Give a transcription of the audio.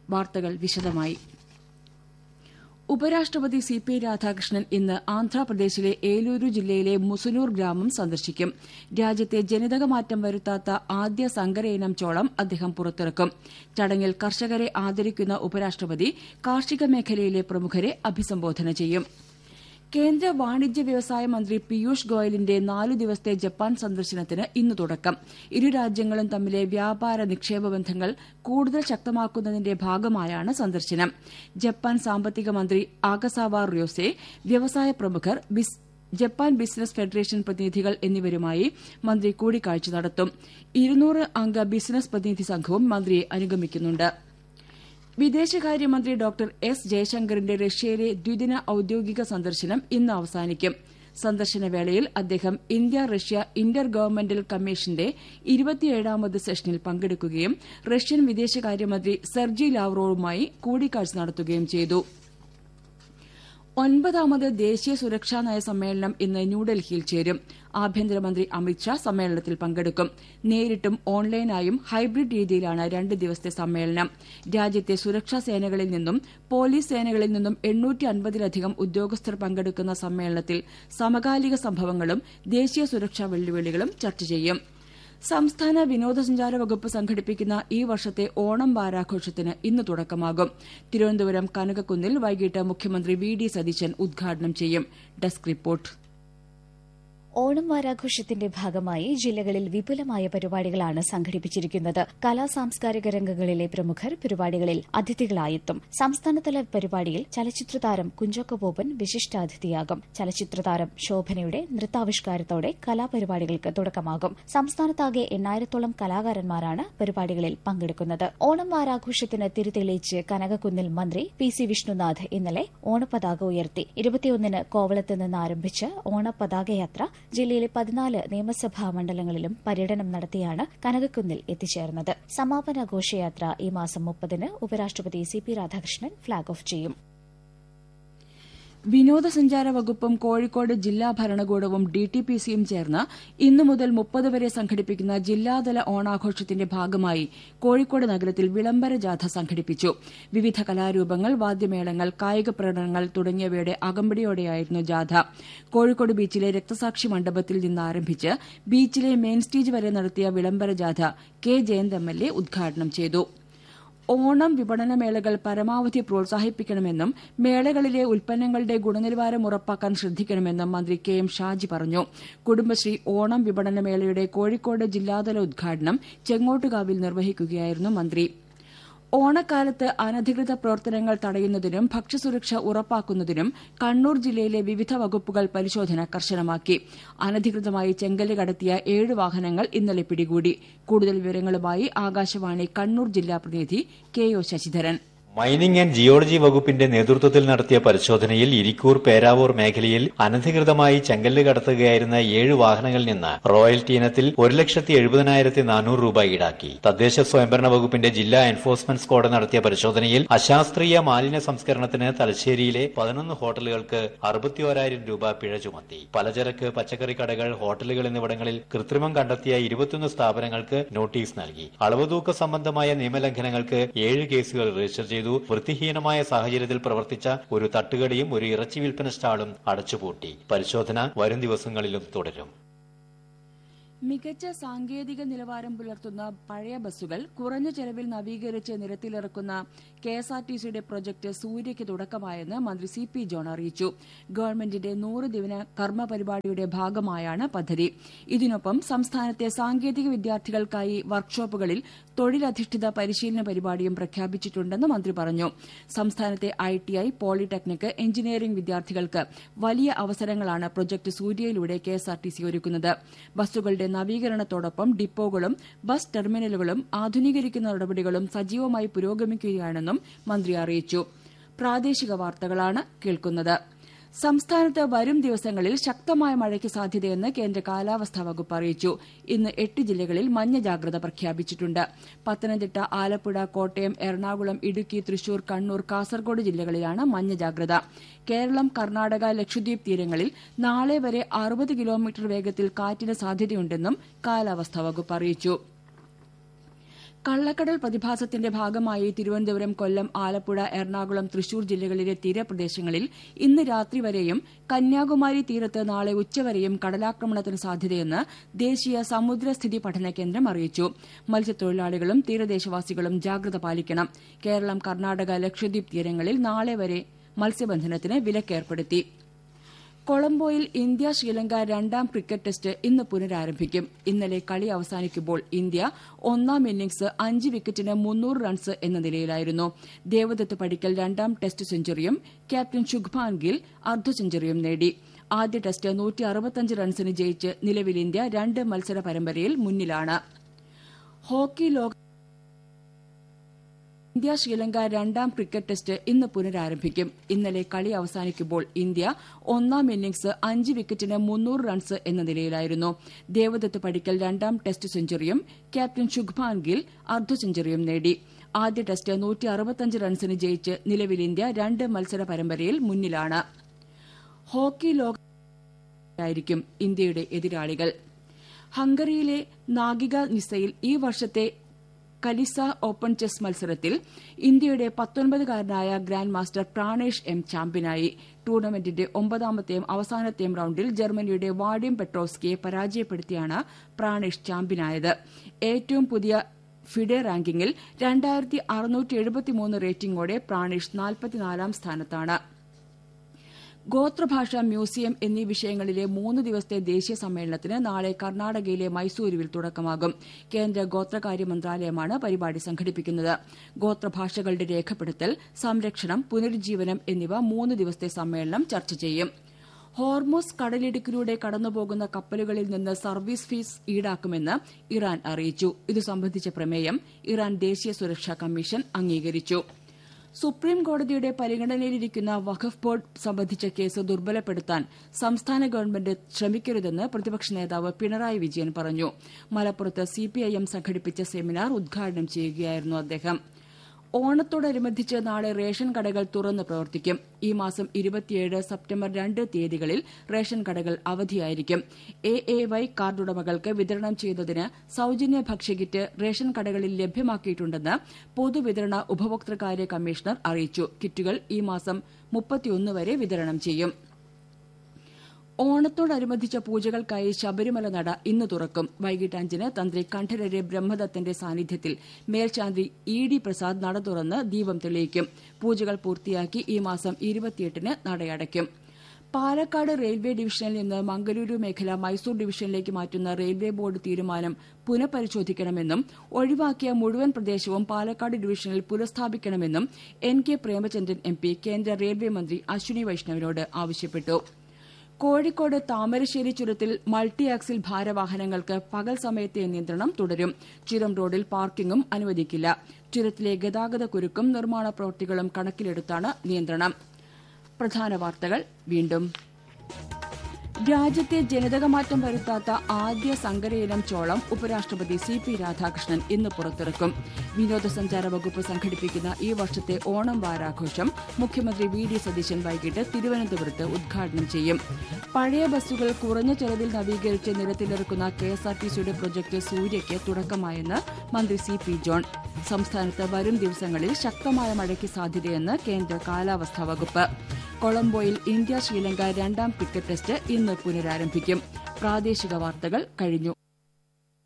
വാർത്തകൾ വിശദമായി ഉപരാഷ്ട്രപതി സി പി രാധാകൃഷ്ണൻ ഇന്ന് ആന്ധ്രാപ്രദേശിലെ ഏലൂരു ജില്ലയിലെ മുസുനൂർ ഗ്രാമം സന്ദർശിക്കും രാജ്യത്തെ ജനിതകമാറ്റം വരുത്താത്ത ആദ്യ സങ്കരയിനം ചോളം അദ്ദേഹം പുറത്തിറക്കും ചടങ്ങിൽ കർഷകരെ ആദരിക്കുന്ന ഉപരാഷ്ട്രപതി കാർഷിക മേഖലയിലെ പ്രമുഖരെ അഭിസംബോധന ചെയ്യും കേന്ദ്ര വാണിജ്യ വ്യവസായ മന്ത്രി പീയൂഷ് ഗോയലിന്റെ നാലു ദിവസത്തെ ജപ്പാൻ സന്ദർശനത്തിന് ഇന്ന് തുടക്കം ഇരു രാജ്യങ്ങളും തമ്മിലെ വ്യാപാര നിക്ഷേപ ബന്ധങ്ങൾ കൂടുതൽ ശക്തമാക്കുന്നതിന്റെ ഭാഗമായാണ് സന്ദർശനം ജപ്പാൻ സാമ്പത്തിക മന്ത്രി ആകസാവ റിയോസെ വ്യവസായ പ്രമുഖർ ജപ്പാൻ ബിസിനസ് ഫെഡറേഷൻ പ്രതിനിധികൾ എന്നിവരുമായി മന്ത്രി കൂടിക്കാഴ്ച നടത്തും ഇരുന്നൂറ് അംഗ ബിസിനസ് പ്രതിനിധി സംഘവും മന്ത്രിയെ അനുഗമിക്കുന്നുണ്ട് വിദേശകാര്യമന്ത്രി ഡോക്ടർ എസ് ജയശങ്കറിന്റെ റഷ്യയിലെ ദ്വിദിന ഔദ്യോഗിക സന്ദർശനം ഇന്ന് അവസാനിക്കും സന്ദർശനവേളയിൽ അദ്ദേഹം ഇന്ത്യ റഷ്യ ഇന്റർ ഗവൺമെന്റൽ കമ്മീഷന്റെ ഇരുപത്തിയേഴാമത് സെഷനിൽ പങ്കെടുക്കുകയും റഷ്യൻ വിദേശകാര്യമന്ത്രി സെർജി ലാവ്റോവുമായി കൂടിക്കാഴ്ച നടത്തുകയും ചെയ്തു ഒൻപതാമത് ദേശീയ സുരക്ഷാ നയ സമ്മേളനം ഇന്ന് ന്യൂഡൽഹിയിൽ ചേരും ആഭ്യന്തരമന്ത്രി അമിത്ഷാ സമ്മേളനത്തിൽ പങ്കെടുക്കും നേരിട്ടും ഓൺലൈനായും ഹൈബ്രിഡ് രീതിയിലാണ് രണ്ട് ദിവസത്തെ സമ്മേളനം രാജ്യത്തെ സുരക്ഷാ സേനകളിൽ നിന്നും പോലീസ് സേനകളിൽ നിന്നും എണ്ണൂറ്റി അൻപതിലധികം ഉദ്യോഗസ്ഥർ പങ്കെടുക്കുന്ന സമ്മേളനത്തിൽ സമകാലിക സംഭവങ്ങളും ദേശീയ സുരക്ഷാ വെല്ലുവിളികളും ചർച്ച ചെയ്യും സംസ്ഥാന വിനോദസഞ്ചാര വകുപ്പ് സംഘടിപ്പിക്കുന്ന ഈ വർഷത്തെ ഓണം വാരാഘോഷത്തിന് ഇന്ന് തുടക്കമാകും തിരുവനന്തപുരം കനകക്കുന്നിൽ വൈകിട്ട് മുഖ്യമന്ത്രി വി ഡി സതീശൻ ഉദ്ഘാടനം ചെയ്യും ഡെസ്ക് റിപ്പോർട്ട് ഓണം വാരാഘോഷത്തിന്റെ ഭാഗമായി ജില്ലകളിൽ വിപുലമായ പരിപാടികളാണ് സംഘടിപ്പിച്ചിരിക്കുന്നത് കലാ സാംസ്കാരിക രംഗങ്ങളിലെ പ്രമുഖർ പരിപാടികളിൽ അതിഥികളായെത്തും സംസ്ഥാനതല പരിപാടിയിൽ ചലച്ചിത്രതാരം കുഞ്ചോക്ക ബോബൻ വിശിഷ്ടാതിഥിയാകും ചലച്ചിത്രതാരം ശോഭനയുടെ നൃത്താവിഷ്കാരത്തോടെ കലാപരിപാടികൾക്ക് തുടക്കമാകും സംസ്ഥാനത്താകെ എണ്ണായിരത്തോളം കലാകാരന്മാരാണ് പരിപാടികളിൽ പങ്കെടുക്കുന്നത് ഓണം വാരാഘോഷത്തിന് തിരിതെളിയിച്ച് കനകക്കുന്നിൽ മന്ത്രി പി സി വിഷ്ണുനാഥ് ഇന്നലെ ഓണപ്പതാക ഉയർത്തി ഇരുപത്തിയൊന്നിന് കോവളത്ത് നിന്ന് ആരംഭിച്ച ഓണപ്പതാകയാത്ര ജില്ലയിലെ പതിനാല് നിയമസഭാ മണ്ഡലങ്ങളിലും പര്യടനം നടത്തിയാണ് കനകക്കുന്നിൽ എത്തിച്ചേർന്നത് സമാപന ഘോഷയാത്ര ഈ മാസം മുപ്പതിന് ഉപരാഷ്ട്രപതി C P Radhakrishnan flag off ചെയ്യും വിനോദസഞ്ചാര വകുപ്പും കോഴിക്കോട് ജില്ലാ ഭരണകൂടവും ഡി ടി പി സിയും ചേർന്ന് ഇന്നു മുതൽ മുപ്പത് വരെ സംഘടിപ്പിക്കുന്ന ജില്ലാതല ഓണാഘോഷത്തിന്റെ ഭാഗമായി കോഴിക്കോട് നഗരത്തിൽ വിളംബര ജാഥ സംഘടിപ്പിച്ചു വിവിധ കലാരൂപങ്ങൾ വാദ്യമേളങ്ങൾ കായിക പ്രകടനങ്ങൾ തുടങ്ങിയവയുടെ അകമ്പടിയോടെയായിരുന്നു ജാഥ കോഴിക്കോട് ബീച്ചിലെ രക്തസാക്ഷി മണ്ഡപത്തിൽ നിന്ന് ആരംഭിച്ച് ബീച്ചിലെ മെയിൻ സ്റ്റേജ് വരെ നടത്തിയ വിളംബര ജാഥ K Jayanth M L A ഉദ്ഘാടനം ചെയ്തു ഓണം വിപണന മേളകൾ പരമാവധി പ്രോത്സാഹിപ്പിക്കണമെന്നും മേളകളിലെ ഉൽപ്പന്നങ്ങളുടെ ഗുണനിലവാരം ഉറപ്പാക്കാൻ ശ്രദ്ധിക്കണമെന്നും മന്ത്രി കെ എം ഷാജി പറഞ്ഞു കുടുംബശ്രീ ഓണം വിപണന മേളയുടെ കോഴിക്കോട് ജില്ലാതല ഉദ്ഘാടനം ചെങ്ങോട്ടുകാവിൽ നിർവഹിക്കുകയായിരുന്നു മന്ത്രി ഓണക്കാലത്ത് അനധികൃത പ്രവർത്തനങ്ങൾ തടയുന്നതിനും ഭക്ഷ്യസുരക്ഷ ഉറപ്പാക്കുന്നതിനും കണ്ണൂർ ജില്ലയിലെ വിവിധ വകുപ്പുകൾ പരിശോധന കർശനമാക്കി അനധികൃതമായി ചെങ്കല്ല് കടത്തിയ ഏഴ് വാഹനങ്ങൾ ഇന്നലെ പിടികൂടി കൂടുതൽ വിവരങ്ങളുമായി ആകാശവാണി കണ്ണൂർ ജില്ലാ പ്രതിനിധി K O Sasidharan mining and geology വകുപ്പിന്റെ നേതൃത്വത്തിൽ നടത്തിയ പരിശോധനയിൽ ഇരിക്കൂർ പേരാവൂർ മേഖലയിൽ അനധികൃതമായി ചെങ്കല്ല് കടത്തുകയായിരുന്ന ഏഴ് വാഹനങ്ങളിൽ നിന്ന് റോയൽറ്റി ഇനത്തിൽ ഒരു ലക്ഷത്തി എഴുപതിനായിരത്തി നാനൂറ് രൂപ ഈടാക്കി തദ്ദേശ സ്വയംഭരണ വകുപ്പിന്റെ ജില്ലാ എൻഫോഴ്സ്മെന്റ് സ്ക്വാഡ് നടത്തിയ പരിശോധനയിൽ അശാസ്ത്രീയ മാലിന്യ സംസ്കരണത്തിന് തലശ്ശേരിയിലെ പതിനൊന്ന് ഹോട്ടലുകൾക്ക് അറുപത്തിയോരായിരം രൂപ പിഴ ചുമത്തി പലചരക്ക് പച്ചക്കറി കടകൾ ഹോട്ടലുകൾ എന്നിവിടങ്ങളിൽ കൃത്രിമം കണ്ടെത്തിയ ഇരുപത്തിയൊന്ന് സ്ഥാപനങ്ങൾക്ക് നോട്ടീസ് നൽകി അളവുതൂക്ക സംബന്ധമായ നിയമലംഘനങ്ങൾക്ക് ഏഴ് കേസുകൾ രജിസ്റ്റർ ചെയ്തു ചെയ്തു വൃത്തിഹീനമായ സാഹചര്യത്തിൽ പ്രവർത്തിച്ച ഒരു തട്ടുകടയും ഒരു ഇറച്ചി വിൽപ്പന സ്റ്റാളും അടച്ചുപൂട്ടി പരിശോധന വരും ദിവസങ്ങളിലും തുടരും മികച്ച സാങ്കേതിക നിലവാരം പുലർത്തുന്ന പഴയ ബസ്സുകൾ കുറഞ്ഞ ചെലവിൽ നവീകരിച്ച് നിരത്തിലിറക്കുന്ന കെ എസ് ആർ ടി സിയുടെ പ്രൊജക്ട് സൂര്യയ്ക്ക് തുടക്കമായെന്ന് മന്ത്രി സി പി ജോൺ അറിയിച്ചു ഗവൺമെന്റിന്റെ നൂറ് ദിന കർമ്മ പരിപാടിയുടെ ഭാഗമായാണ് പദ്ധതി ഇതിനൊപ്പം സംസ്ഥാനത്തെ സാങ്കേതിക വിദ്യാർത്ഥികൾക്കായി വർക്ക്ഷോപ്പുകളിൽ തൊഴിലധിഷ്ഠിത പരിശീലന പരിപാടിയും പ്രഖ്യാപിച്ചിട്ടുണ്ടെന്ന് മന്ത്രി പറഞ്ഞു സംസ്ഥാനത്തെ I T I polytechnic engineering വിദ്യാർത്ഥികൾക്ക് വലിയ അവസരങ്ങളാണ് പ്രൊജക്ട് സൂര്യയിലൂടെ K S R T C ഒരുക്കുന്നത് ബസ്സുകളുടെ നവീകരണത്തോടൊപ്പം ഡിപ്പോകളും ബസ് ടെർമിനലുകളും ആധുനീകരിക്കുന്ന നടപടികളും സജീവമായി പുരോഗമിക്കുകയാണെന്നും മന്ത്രി അറിയിച്ചു പ്രാദേശിക വാർത്തകളാണ് കേൾക്കുന്നത് സംസ്ഥാനത്ത് വരും ദിവസങ്ങളിൽ ശക്തമായ മഴയ്ക്ക് സാധ്യതയെന്ന് കേന്ദ്ര കാലാവസ്ഥാ വകുപ്പ് അറിയിച്ചു ഇന്ന് എട്ട് ജില്ലകളിൽ മഞ്ഞ ജാഗ്രത പ്രഖ്യാപിച്ചിട്ടുണ്ട് പത്തനംതിട്ട ആലപ്പുഴ കോട്ടയം എറണാകുളം ഇടുക്കി തൃശൂർ കണ്ണൂർ കാസർഗോഡ് ജില്ലകളിലാണ് മഞ്ഞ ജാഗ്രത കേരളം കർണാടക ലക്ഷദ്വീപ് തീരങ്ങളിൽ നാളെ വരെ അറുപത് കിലോമീറ്റർ വേഗത്തിൽ കാറ്റിന് സാധ്യതയുണ്ടെന്നും കാലാവസ്ഥാ വകുപ്പ് അറിയിച്ചു കള്ളക്കടൽ പ്രതിഭാസത്തിന്റെ ഭാഗമായി തിരുവനന്തപുരം കൊല്ലം ആലപ്പുഴ എറണാകുളം തൃശൂർ ജില്ലകളിലെ തീരപ്രദേശങ്ങളിൽ ഇന്ന് രാത്രി വരെയും കന്യാകുമാരി തീരത്ത് നാളെ ഉച്ചവരെയും കടലാക്രമണത്തിന് സാധ്യതയെന്ന് ദേശീയ സമുദ്രസ്ഥിതി പഠന കേന്ദ്രം അറിയിച്ചു മത്സ്യത്തൊഴിലാളികളും തീരദേശവാസികളും ജാഗ്രത പാലിക്കണം കേരളം കർണാടക ലക്ഷദ്വീപ് തീരങ്ങളിൽ നാളെ വരെ മത്സ്യബന്ധനത്തിന് വിലക്കേർപ്പെടുത്തി കൊളംബോയിൽ ഇന്ത്യ ശ്രീലങ്ക രണ്ടാം ക്രിക്കറ്റ് ടെസ്റ്റ് ഇന്ന് പുനരാരംഭിക്കും ഇന്നലെ കളി അവസാനിക്കുമ്പോൾ ഇന്ത്യ ഒന്നാം ഇന്നിംഗ്സ് അഞ്ച് വിക്കറ്റിന് മുന്നൂറ് റൺസ് എന്ന നിലയിലായിരുന്നു ദേവദത്ത് പടിക്കൽ രണ്ടാം ടെസ്റ്റ് സെഞ്ചുറിയും ക്യാപ്റ്റൻ ശുഭ്മാൻ ഗിൽ അർദ്ധ സെഞ്ചുറിയും നേടി ആദ്യ ടെസ്റ്റ് നൂറ്റി അറുപത്തഞ്ച് റൺസിന് ജയിച്ച് നിലവിൽ ഇന്ത്യ രണ്ട് മത്സര പരമ്പരയിൽ മുന്നിലാണ് ഹോക്കി ലോക ഇന്ത്യ ശ്രീലങ്ക രണ്ടാം ക്രിക്കറ്റ് ടെസ്റ്റ് ഇന്ന് പുനരാരംഭിക്കും ഇന്നലെ കളി അവസാനിക്കുമ്പോൾ ഇന്ത്യ ഒന്നാം ഇന്നിംഗ്സ് അഞ്ച് വിക്കറ്റിന് മുന്നൂറ് റൺസ് എന്ന നിലയിലായിരുന്നു ദേവദത്ത് പടിക്കൽ രണ്ടാം ടെസ്റ്റ് സെഞ്ചുറിയും ക്യാപ്റ്റൻ ശുഭ്മാൻ ഗിൽ അർദ്ധ സെഞ്ചുറിയും നേടി ആദ്യ ടെസ്റ്റ് നൂറ്റി അറുപത്തഞ്ച് റൺസിന് ജയിച്ച് നിലവിൽ ഇന്ത്യ രണ്ട് മത്സര പരമ്പരയിൽ മുന്നിലാണ് ഹോക്കി ലോകമായിരിക്കും ഇന്ത്യയുടെ എതിരാളികൾ ഹംഗറിയിലെ നാഗിക നിസയിൽ ഈ വർഷത്തെ കലിസ ഓപ്പൺ ചെസ് മത്സരത്തിൽ ഇന്ത്യയുടെ പത്തൊൻപതുകാരനായ ഗ്രാൻഡ് മാസ്റ്റർ പ്രാണേഷ് എം ചാമ്പ്യനായി ടൂർണമെന്റിന്റെ ഒമ്പതാമത്തെയും അവസാനത്തെയും റൌണ്ടിൽ ജർമ്മനിയുടെ വാഡിയം പെട്രോസ്കിയെ പരാജയപ്പെടുത്തിയാണ് പ്രാണേഷ് ചാമ്പ്യനായത് ഏറ്റവും പുതിയ ഫിഡെ റാങ്കിങ്ങിൽ രണ്ടായിരത്തി അറുന്നൂറ്റി എഴുപത്തിമൂന്ന് റേറ്റിംഗോടെ പ്രാണേഷ് നാൽപ്പത്തിനാലാം സ്ഥാനത്താണ് ഗോത്രഭാഷ മ്യൂസിയം എന്നീ വിഷയങ്ങളിലെ മൂന്ന് ദിവസത്തെ ദേശീയ സമ്മേളനത്തിന് നാളെ കർണാടകയിലെ മൈസൂരുവിൽ തുടക്കമാകും കേന്ദ്ര ഗോത്രകാര്യ മന്ത്രാലയമാണ് പരിപാടി സംഘടിപ്പിക്കുന്നത് ഗോത്രഭാഷകളുടെ രേഖപ്പെടുത്തൽ സംരക്ഷണം പുനരുജ്ജീവനം എന്നിവ മൂന്ന് ദിവസത്തെ സമ്മേളനം ചർച്ച ചെയ്യും ഹോർമോസ് കടലിടുക്കിലൂടെ കടന്നുപോകുന്ന കപ്പലുകളിൽ നിന്ന് സർവീസ് ഫീസ് ഈടാക്കുമെന്ന് ഇറാൻ അറിയിച്ചു ഇതു സംബന്ധിച്ച പ്രമേയം ഇറാൻ ദേശീയ സുരക്ഷാ കമ്മീഷൻ അംഗീകരിച്ചു സുപ്രീം കോടതിയുടെ പരിഗണനയിലിരിക്കുന്ന വഖഫ് ബോർഡ് സംബന്ധിച്ച കേസ് ദുർബലപ്പെടുത്താൻ സംസ്ഥാന ഗവൺമെന്റ് ശ്രമിക്കരുതെന്ന് പ്രതിപക്ഷ നേതാവ് പിണറായി വിജയൻ പറഞ്ഞു മലപ്പുറത്ത് സിപിഐഎം സംഘടിപ്പിച്ച സെമിനാർ ഉദ്ഘാടനം ചെയ്യുകയായിരുന്നു അദ്ദേഹം ഓണത്തോടനുബന്ധിച്ച് നാളെ റേഷൻ കടകൾ തുറന്ന് പ്രവർത്തിക്കും ഈ മാസം ഇരുപത്തിയേഴ് സെപ്റ്റംബർ രണ്ട് തീയതികളിൽ റേഷൻ കടകൾ അവധിയായിരിക്കും എ എ വൈ കാർഡുടമകൾക്ക് വിതരണം ചെയ്യുന്നതിന് സൌജന്യ ഭക്ഷ്യകിറ്റ് റേഷൻ കടകളിൽ ലഭ്യമാക്കിയിട്ടുണ്ടെന്ന് പൊതുവിതരണ ഉപഭോക്തൃകാര്യ കമ്മീഷണർ അറിയിച്ചു കിറ്റുകൾ ഈ മാസം മുപ്പത്തിയൊന്ന് വരെ വിതരണം ചെയ്യും ഓണത്തോടനുബന്ധിച്ച പൂജകൾക്കായി ശബരിമല നട ഇന്ന് തുറക്കും വൈകിട്ട് അഞ്ചിന് തന്ത്രി കണ്ഠരര് ബ്രഹ്മദത്തന്റെ സാന്നിധ്യത്തിൽ മേൽശാന്തി ഇ ഡി പ്രസാദ് നട തുറന്ന് ദീപം തെളിയിക്കും പൂജകൾ പൂർത്തിയാക്കി ഈ മാസം ഇരുപത്തിയെട്ടിന് നടയടയ്ക്കും പാലക്കാട് റെയിൽവേ ഡിവിഷനിൽ നിന്ന് മംഗലൂരു മേഖല മൈസൂർ ഡിവിഷനിലേക്ക് മാറ്റുന്ന റെയിൽവേ ബോർഡ് തീരുമാനം പുനഃപരിശോധിക്കണമെന്നും ഒഴിവാക്കിയ മുഴുവൻ പ്രദേശവും പാലക്കാട് ഡിവിഷനിൽ പുനഃസ്ഥാപിക്കണമെന്നും N K Premachandran M P കേന്ദ്ര റെയിൽവേ മന്ത്രി അശ്വിനി വൈഷ്ണവിനോട് ആവശ്യപ്പെട്ടു കോഴിക്കോട് താമരശ്ശേരി ചുരത്തിൽ മൾട്ടി ആക്സിൽ ഭാരവാഹനങ്ങൾക്ക് പകൽ സമയത്തെ നിയന്ത്രണം തുടരും ചുരം റോഡിൽ പാർക്കിംഗും അനുവദിക്കില്ല ചുരത്തിലെ ഗതാഗത കുരുക്കും നിർമ്മാണ പ്രവൃത്തികളും കണക്കിലെടുത്താണ് നിയന്ത്രണം പ്രധാന വാർത്തകൾ വീണ്ടും രാജ്യത്തെ ജനിതകമാറ്റം വരുത്താത്ത ആദ്യ സങ്കരയിനം ചോളം ഉപരാഷ്ട്രപതി സി പി രാധാകൃഷ്ണൻ ഇന്ന് പുറത്തിറക്കും വിനോദസഞ്ചാര വകുപ്പ് സംഘടിപ്പിക്കുന്ന ഈ വർഷത്തെ ഓണം വാരാഘോഷം മുഖ്യമന്ത്രി വി ഡി സതീശൻ വൈകിട്ട് തിരുവനന്തപുരത്ത് ഉദ്ഘാടനം ചെയ്യും പഴയ ബസ്സുകൾ കുറഞ്ഞ ചെലവിൽ നവീകരിച്ച് നിരത്തിലിറക്കുന്ന കെ എസ് ആർ ടി സിയുടെ പ്രൊജക്ട് സൂര്യയ്ക്ക് തുടക്കമായെന്ന് മന്ത്രി സി പി ജോൺ സംസ്ഥാനത്ത് വരും ദിവസങ്ങളിൽ ശക്തമായ മഴയ്ക്ക് സാധ്യതയെന്ന് കേന്ദ്ര കാലാവസ്ഥാ വകുപ്പ് കൊളംബോയിൽ ഇന്ത്യ ശ്രീലങ്ക രണ്ടാം ക്രിക്കറ്റ് ടെസ്റ്റ് ഇന്ന് പുനരാരംഭിക്കും പ്രാദേശിക വാർത്തകൾ കഴിഞ്ഞു